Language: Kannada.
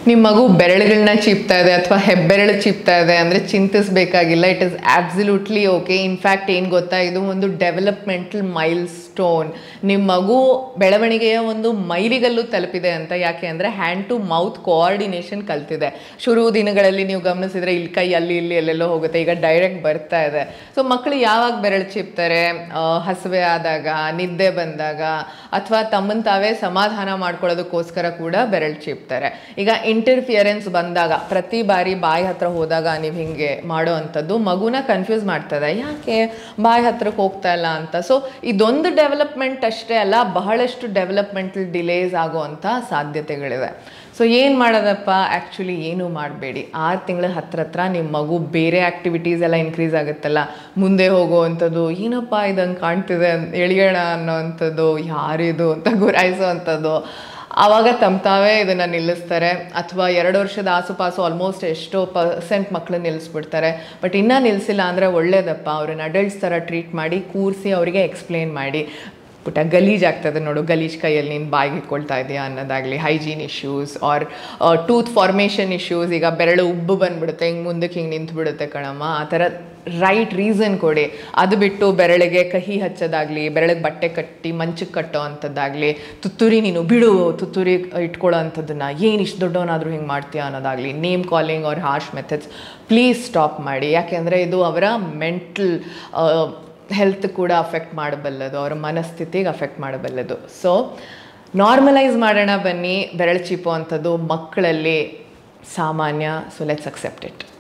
ನಿಮ್ಮ ಮಗು ಬೆರಳುಗಳನ್ನ ಚೀಪ್ತಾ ಇದೆ ಅಥವಾ ಹೆಬ್ಬೆರಳು ಚೀಪ್ತಾ ಇದೆ ಅಂದರೆ ಚಿಂತಿಸಬೇಕಾಗಿಲ್ಲ it is absolutely okay in fact ಏನು ಗೊತ್ತಾ ಇದು ಒಂದು ಡೆವಲಪ್ಮೆಂಟಲ್ ಮೈಲ್ ಸ್ಟೋನ್ ನಿಮ್ಮ ಮಗು ಬೆಳವಣಿಗೆಯ ಒಂದು ಮೈಲಿಗಲ್ಲು ತಲುಪಿದೆ ಅಂತ ಯಾಕೆ ಅಂದರೆ ಹ್ಯಾಂಡ್ ಟು ಮೌತ್ ಕೋಆರ್ಡಿನೇಷನ್ ಕಲ್ತಿದೆ ಶುರು ದಿನಗಳಲ್ಲಿ ನೀವು ಗಮನಿಸಿದ್ರೆ ಇಲ್ಲಿ ಕೈ ಅಲ್ಲಿ ಇಲ್ಲಿ ಎಲ್ಲೆಲ್ಲೋ ಹೋಗುತ್ತೆ ಈಗ ಡೈರೆಕ್ಟ್ ಬರ್ತಾ ಇದೆ ಸೊ ಮಕ್ಕಳು ಯಾವಾಗ ಬೆರಳು ಚೀಪ್ತಾರೆ ಆ, ಹಸಿವೆ ಆದಾಗ ನಿದ್ದೆ ಬಂದಾಗ ಅಥವಾ ತಮ್ಮನ್ನು ತಾವೇ ಸಮಾಧಾನ ಮಾಡ್ಕೊಳ್ಳೋದಕ್ಕೋಸ್ಕರ ಕೂಡ ಬೆರಳು ಚೀಪ್ತಾರೆ ಈಗ ಇಂಟರ್ಫಿಯರೆನ್ಸ್ ಬಂದಾಗ ಪ್ರತಿ ಬಾರಿ ಬಾಯಿ ಹತ್ರ ಹೋದಾಗ ನೀವು ಹಿಂಗೆ ಮಾಡೋ ಅಂಥದ್ದು ಮಗುನ ಕನ್ಫ್ಯೂಸ್ ಮಾಡ್ತದೆ ಯಾಕೆ ಬಾಯಿ ಹತ್ರಕ್ಕೆ ಹೋಗ್ತಾ ಇಲ್ಲ ಅಂತ ಸೊ ಇದೊಂದು ಡೆವಲಪ್ಮೆಂಟ್ ಅಷ್ಟೇ ಅಲ್ಲ ಬಹಳಷ್ಟು ಡೆವಲಪ್ಮೆಂಟಲ್ ಡಿಲೇಸ್ ಆಗುವಂಥ ಸಾಧ್ಯತೆಗಳಿವೆ ಸೊ ಏನು ಮಾಡೋದಪ್ಪ ಆ್ಯಕ್ಚುಲಿ ಏನೂ ಮಾಡಬೇಡಿ ಆರು ತಿಂಗಳ ಹತ್ರ ಹತ್ರ ನಿಮ್ಮ ಮಗು ಬೇರೆ ಆ್ಯಕ್ಟಿವಿಟೀಸ್ ಎಲ್ಲ ಇನ್ಕ್ರೀಸ್ ಆಗುತ್ತಲ್ಲ ಮುಂದೆ ಹೋಗುವಂಥದ್ದು ಏನಪ್ಪ ಇದಂಗೆ ಕಾಣ್ತಿದೆ ಅಂತ ಎಳಿಯೋಣ ಅನ್ನೋವಂಥದ್ದು ಯಾರಿದು ಅಂತ ಗುರಾಯಿಸೋ ಅಂಥದ್ದು ಆವಾಗ ತಮ್ಮ ತಾವೇ ಇದನ್ನು ನಿಲ್ಲಿಸ್ತಾರೆ ಅಥವಾ ಎರಡು ವರ್ಷದ ಆಸುಪಾಸು ಆಲ್ಮೋಸ್ಟ್ ಎಷ್ಟೋ ಪರ್ಸೆಂಟ್ ಮಕ್ಕಳು ನಿಲ್ಲಿಸ್ಬಿಡ್ತಾರೆ ಬಟ್ ಇನ್ನೂ ನಿಲ್ಲಿಸಿಲ್ಲ ಅಂದರೆ ಒಳ್ಳೇದಪ್ಪ ಅವ್ರನ್ನ ಅಡಲ್ಟ್ಸ್ ಥರ ಟ್ರೀಟ್ ಮಾಡಿ ಕೂರಿಸಿ ಅವರಿಗೆ ಎಕ್ಸ್ಪ್ಲೇನ್ ಮಾಡಿ ಪುಟ್ಟ ಗಲೀಜ್ ಆಗ್ತದೆ ನೋಡು ಗಲೀಜ್ ಕೈಯಲ್ಲಿ ನೀನು ಬಾಯಿಗೆ ಇಟ್ಕೊಳ್ತಾ ಇದೆಯಾ ಅನ್ನೋದಾಗಲಿ hygiene issues or tooth formation issues ಈಗ ಬೆರಳು ಉಬ್ಬು ಬಂದ್ಬಿಡುತ್ತೆ ಹಿಂಗೆ ಮುಂದಕ್ಕೆ ಹಿಂಗೆ ನಿಂತು ಬಿಡುತ್ತೆ ಕಣಮ್ಮ ಆ ಥರ ರೈಟ್ ರೀಸನ್ ಕೊಡಿ ಅದು ಬಿಟ್ಟು ಬೆರಳಿಗೆ ಕಹಿ ಹಚ್ಚೋದಾಗಲಿ ಬೆರಳಿಗೆ ಬಟ್ಟೆ ಕಟ್ಟಿ ಮಂಚಕ್ಕೆ ಕಟ್ಟೋ ಅಂಥದ್ದಾಗಲಿ ತುತ್ತೂರಿ ನೀನು ಬಿಡು ತುತ್ತೂರಿ ಇಟ್ಕೊಳ್ಳೋ ಅಂಥದ್ದನ್ನು ಏನು ಇಷ್ಟು ದೊಡ್ಡವನಾದರೂ ಹಿಂಗೆ ಮಾಡ್ತೀಯಾ ಅನ್ನೋದಾಗಲಿ ನೇಮ್ ಕಾಲಿಂಗ್ ಅವ್ರ ಹಾರ್ಶ್ ಮೆಥಡ್ಸ್ ಪ್ಲೀಸ್ ಸ್ಟಾಪ್ ಮಾಡಿ ಯಾಕೆಂದರೆ ಇದು ಅವರ ಮೆಂಟಲ್ ಹೆಲ್ತ್ ಕೂಡ ಅಫೆಕ್ಟ್ ಮಾಡಬಲ್ಲದು ಅವರ ಮನಸ್ಥಿತಿಗೆ ಅಫೆಕ್ಟ್ ಮಾಡಬಲ್ಲದು ಸೊ ನಾರ್ಮಲೈಸ್ ಮಾಡೋಣ ಬನ್ನಿ ಬೆರಳು ಚೀಪೋ ಅಂಥದ್ದು ಮಕ್ಕಳಲ್ಲಿ ಸಾಮಾನ್ಯ ಸೊ ಲೆಟ್ಸ್ ಅಕ್ಸೆಪ್ಟ್ ಇಟ್